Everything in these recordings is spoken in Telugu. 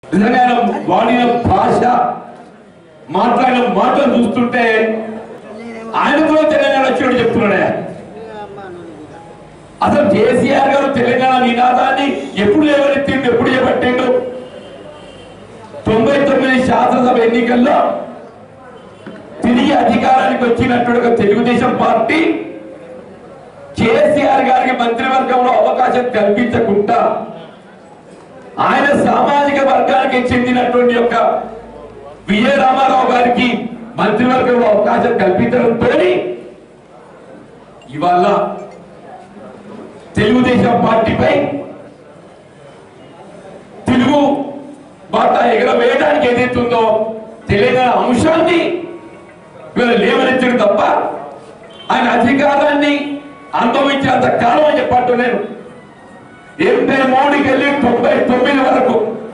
నిజంగా ఆయన వాడిన భాష మాట్లాడిన మాటలు చూస్తుంటే ఆయన కూడా తెలంగాణ వచ్చినట్టు చెప్తున్నాడు ఆయన. అసలు కేసీఆర్ గారు తెలంగాణ నినాదాన్ని ఎప్పుడు లేవనెత్తిండు ఎప్పుడు చేపట్టిండు తొంభై తొమ్మిది శాసనసభ ఎన్నికల్లో తిరిగి అధికారానికి వచ్చినట్టుగా తెలుగుదేశం పార్టీ కేసీఆర్ గారికి మంత్రివర్గంలో అవకాశం కల్పించకుండా ఆయన సామాజిక వర్గానికి చెందినటువంటి యొక్క విజయ రామారావు గారికి మంత్రివర్గంలో అవకాశం కల్పించడంతో ఇవాళ తెలుగుదేశం పార్టీపై తెలుగు బాట ఎగరవేయడానికి ఏదైతుందో తెలంగాణ అంశాన్ని వీళ్ళు లేవనెత్తడు తప్ప ఆయన అధికారాన్ని అనుభవించేంత కాలం అని చెప్పట్టు నేను ఎనభై మూడుకి వెళ్ళి తొంభై తొమ్మిది వరకు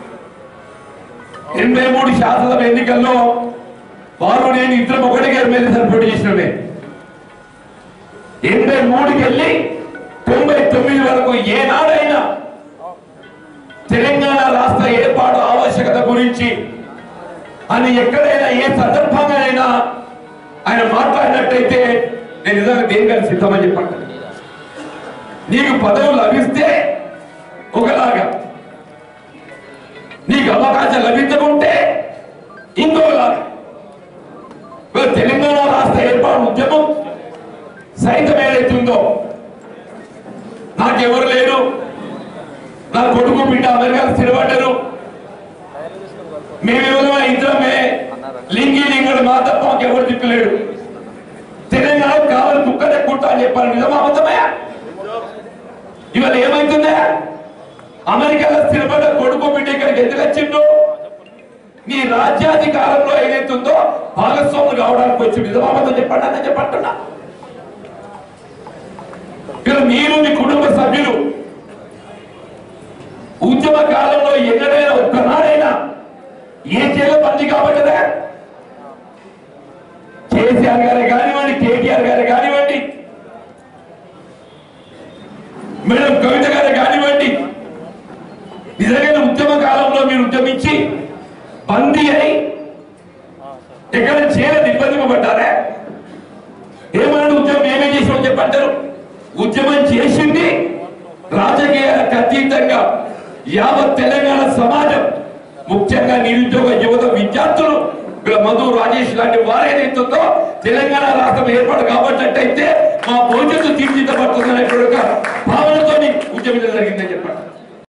ఎనభై మూడు శాసనసభ ఎన్నికల్లో వారు నేను ఇద్దరు ఒకటిగా ఎమ్మెల్యే పోటీ చేసినవే ఎనభై మూడుకి వెళ్ళి తొంభై తొమ్మిది వరకు ఏనాడైనా తెలంగాణ రాష్ట్ర ఏర్పాటు ఆవశ్యకత గురించి అని ఎక్కడైనా ఏ సందర్భంగానైనా ఆయన మాట్లాడినట్టయితే నేను నిజంగా దేనికని సిద్ధమని చెప్పండి నీకు పదవులు లభిస్తే ఒకలాగా నీకు అవకాశం లభించకుంటే ఇంకోలాగా ఇవాళ తెలంగాణ రాష్ట్ర ఏర్పాటు ఉద్యమం సైతం ఏదైతుందో నాకెవరు లేరు నా కొడుకు బిడ్డ అమెరికా స్థిరపడ్డరు మేమెవరో ఇద్దరమే లింగి లింగడు మా తప్ప మాకెవరు దిక్కులేడు తెలంగాణ కావాలి కుక్కనే కుట్ట అని చెప్పారు నిజమా అబద్ధమయ్యా ఇవాళ ఏమైతుందా అమెరికాలో స్థిరపడ్డ కొడుకు బిడ్డ ఇక్కడికి ఎందుకు వచ్చిండు నీ రాజ్యాధికారంలో ఏదైతుందో భాగస్వాములు కావడానికి వచ్చి నిజమా అబద్ధం చెప్పండి అని చెప్పంటున్నా ఇక్కడ మీరు మీ కుటుంబ సభ్యులు ఉద్యమ కాలంలో ఎన్నడైనా ఒక్కనాడైనా ఏ జైలు బంది కాబట్టదా కేసీఆర్ గారే కానివ్వండి కేటీఆర్ గారే కానివ్వండి మేడం కవిత గారే కానివ్వండి నిజంగా ఉద్యమ కాలంలో మీరు ఉద్యమించి బందీ అయి ఎక్కడ చేర నిర్బంధింపబడ్డారా ఏమన్నాడు ఉద్యమం ఏమేం చేసామని చెప్పంటారు ఉద్యమం చేసింది రాజకీయాలకు అతీతంగా యావత్ తెలంగాణ సమాజం ముఖ్యంగా నిరుద్యోగ యువత విద్యార్థులు ఇక్కడ మధు రాజేష్ లాంటి వారు ఏదైతుందో తెలంగాణ రాష్ట్రం ఏర్పాటు కాబట్టినట్టయితే మా భవిష్యత్తు తీర్చిదిద్దబడుతుందనే భావనతో ఉద్యమించడం జరిగిందని చెప్పండి